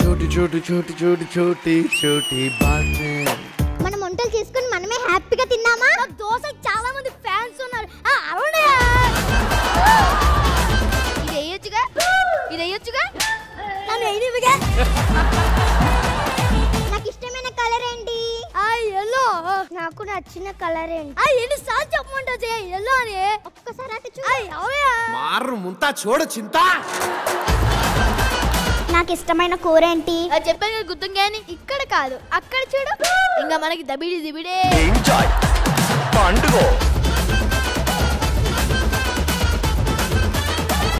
छोटी छोटी छोटी छोटी छोटी छोटी बातें మనం వంటలు చేసుకొని మనమే హ్యాపీగా తిన్నామా దోశ చాలా మంది ఫ్యాన్స్ ఉన్నారు ఆ, అవునా ఇది వేయొచ్చుగా ఇది వేయొచ్చుగా నన్ను వేయనివ్వగా నాకు ఇష్టమైన కలర్ ఏంటి ఆ ఎల్లో నాకు నచ్చిన కలర్ ఏంటి ఆ ఎన్ని సార్లు చెప్పమంటావు ఎల్లో అని ఒక్కసారి అటు చూడు मार मुंता छोड़ चिंता నాకు ఇష్టమైన కూర ఏంటి చెప్పాను కదా గుర్తం కానీ ఇక్కడ కాదు అక్కడ చూడు ఇంకా మనకి దబిడి దిబిడే ఎంజాయ్ పండుగ